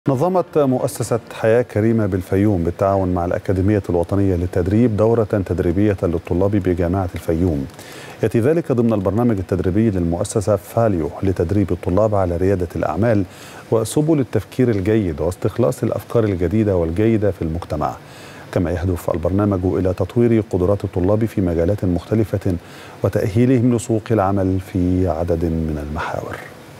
نظمت مؤسسة حياة كريمة بالفيوم بالتعاون مع الأكاديمية الوطنية للتدريب دورة تدريبية للطلاب بجامعة الفيوم يأتي ذلك ضمن البرنامج التدريبي للمؤسسة فاليو لتدريب الطلاب على ريادة الأعمال وسبل التفكير الجيد واستخلاص الأفكار الجديدة والجيدة في المجتمع كما يهدف البرنامج إلى تطوير قدرات الطلاب في مجالات مختلفة وتأهيلهم لسوق العمل في عدد من المحاور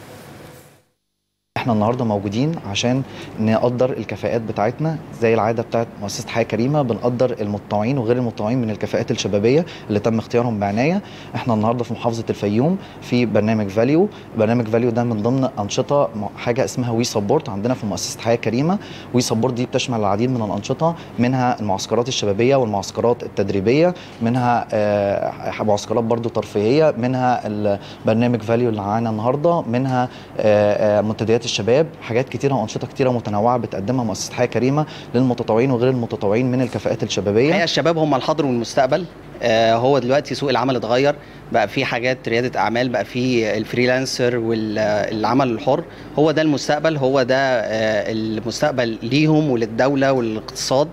احنا النهارده موجودين عشان نقدر الكفاءات بتاعتنا زي العاده بتاعت مؤسسه حياه كريمه بنقدر المتطوعين وغير المتطوعين من الكفاءات الشبابيه اللي تم اختيارهم بعنايه احنا النهارده في محافظه الفيوم في برنامج فاليو برنامج فاليو ده من ضمن انشطه حاجه اسمها وي سبورت عندنا في مؤسسه حياه كريمه وي سبورت دي بتشمل العديد من الانشطه منها المعسكرات الشبابيه والمعسكرات التدريبيه منها آه معسكرات برضو ترفيهيه منها البرنامج فاليو اللي معانا النهارده منها آه آه منتديات الشباب حاجات كتيره وانشطه كتيره متنوعه بتقدمها مؤسسه حياه كريمه للمتطوعين وغير المتطوعين من الكفاءات الشبابيه الحقيقه الشباب هم الحاضر والمستقبل آه هو دلوقتي سوق العمل اتغير بقى في حاجات رياده اعمال بقى في الفريلانسر والعمل الحر هو ده المستقبل هو ده آه المستقبل ليهم وللدوله وللاقتصاد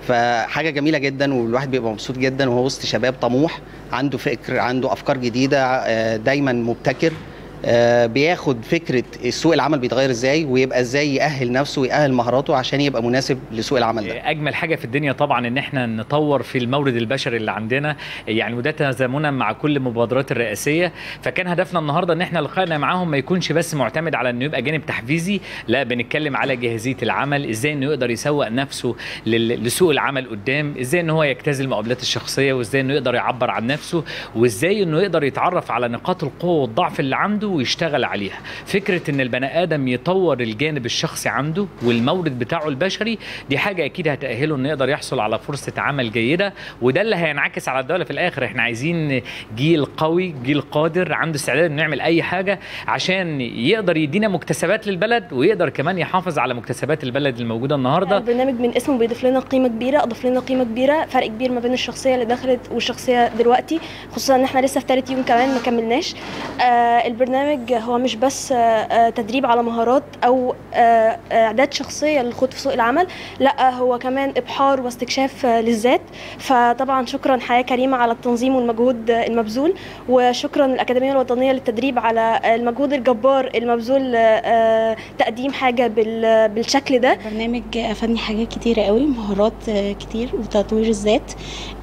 فحاجه جميله جدا والواحد بيبقى مبسوط جدا وهو وسط شباب طموح عنده فكر عنده افكار جديده آه دايما مبتكر آه بياخد فكره سوق العمل بيتغير ازاي ويبقى ازاي يأهل نفسه ويأهل مهاراته عشان يبقى مناسب لسوق العمل ده. اجمل حاجه في الدنيا طبعا ان احنا نطور في المورد البشري اللي عندنا يعني وده تزامنا مع كل المبادرات الرئاسيه فكان هدفنا النهارده ان احنا لقائنا معاهم ما يكونش بس معتمد على انه يبقى جانب تحفيزي لا بنتكلم على جاهزيه العمل ازاي انه يقدر يسوق نفسه لسوق العمل قدام ازاي ان هو يجتاز المقابلات الشخصيه وازاي انه يقدر يعبر عن نفسه وازاي انه يقدر يتعرف على نقاط القوه والضعف اللي عنده ويشتغل عليها فكره ان البني ادم يطور الجانب الشخصي عنده والمورد بتاعه البشري دي حاجه اكيد هتاهله انه يقدر يحصل على فرصه عمل جيده وده اللي هينعكس على الدوله في الاخر احنا عايزين جيل قوي جيل قادر عنده استعداد انه يعمل اي حاجه عشان يقدر يدينا مكتسبات للبلد ويقدر كمان يحافظ على مكتسبات البلد الموجوده النهارده البرنامج من اسمه بيضيف لنا قيمه كبيره اضاف لنا قيمه كبيره فرق كبير ما بين الشخصيه اللي دخلت والشخصيه دلوقتي خصوصا ان احنا لسه في ثالث يوم كمان ما كملناش آه البرنامج هو مش بس آه تدريب على مهارات او آه اعداد شخصيه للخوض في سوق العمل لا هو كمان ابحار واستكشاف للذات فطبعا شكرا حياه كريمه على التنظيم والمجهود المبذول وشكرا الاكاديميه الوطنيه للتدريب على المجهود الجبار المبذول آه تقديم حاجه بالشكل ده البرنامج افادني حاجات كتيره قوي مهارات كتير وتطوير الذات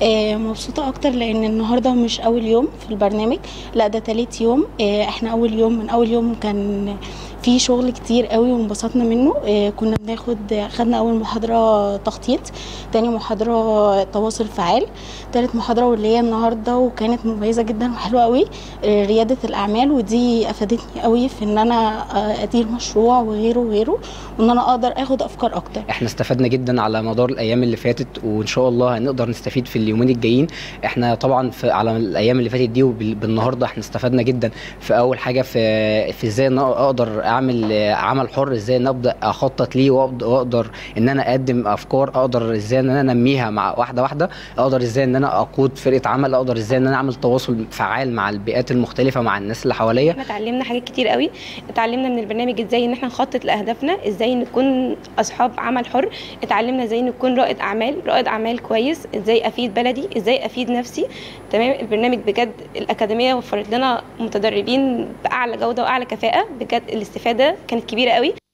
مبسوطه اكتر لان النهارده مش اول يوم في البرنامج لا ده تالت يوم احنا اول يوم من اول يوم كان في شغل كتير قوي وانبسطنا منه كنا بناخد خدنا اول محاضره تخطيط تاني محاضره تواصل فعال تالت محاضره واللي هي النهارده وكانت مميزه جدا وحلوه قوي رياده الاعمال ودي افادتني قوي في ان انا ادير مشروع وغيره وغيره وان انا اقدر اخد افكار اكتر احنا استفدنا جدا على مدار الايام اللي فاتت وان شاء الله هنقدر نستفيد في اليومين الجايين احنا طبعا في على الايام اللي فاتت دي وبالنهارده احنا استفدنا جدا في اول حاجه في في ازاي اقدر اعمل عمل حر ازاي ان ابدا اخطط ليه واقدر ان انا اقدم افكار اقدر ازاي ان انا انميها مع واحده واحده اقدر ازاي ان انا اقود فرقه عمل اقدر ازاي ان انا اعمل تواصل فعال مع البيئات المختلفه مع الناس اللي حواليا احنا اتعلمنا حاجات كتير قوي اتعلمنا من البرنامج ازاي ان احنا نخطط لاهدافنا ازاي نكون اصحاب عمل حر اتعلمنا ازاي نكون رائد اعمال رائد اعمال كويس ازاي افيد بلدي ازاي افيد نفسي تمام البرنامج بجد الاكاديميه وفرت لنا متدربين باعلى جوده واعلى كفاءه بجد الاستفاده كانت كبيره قوي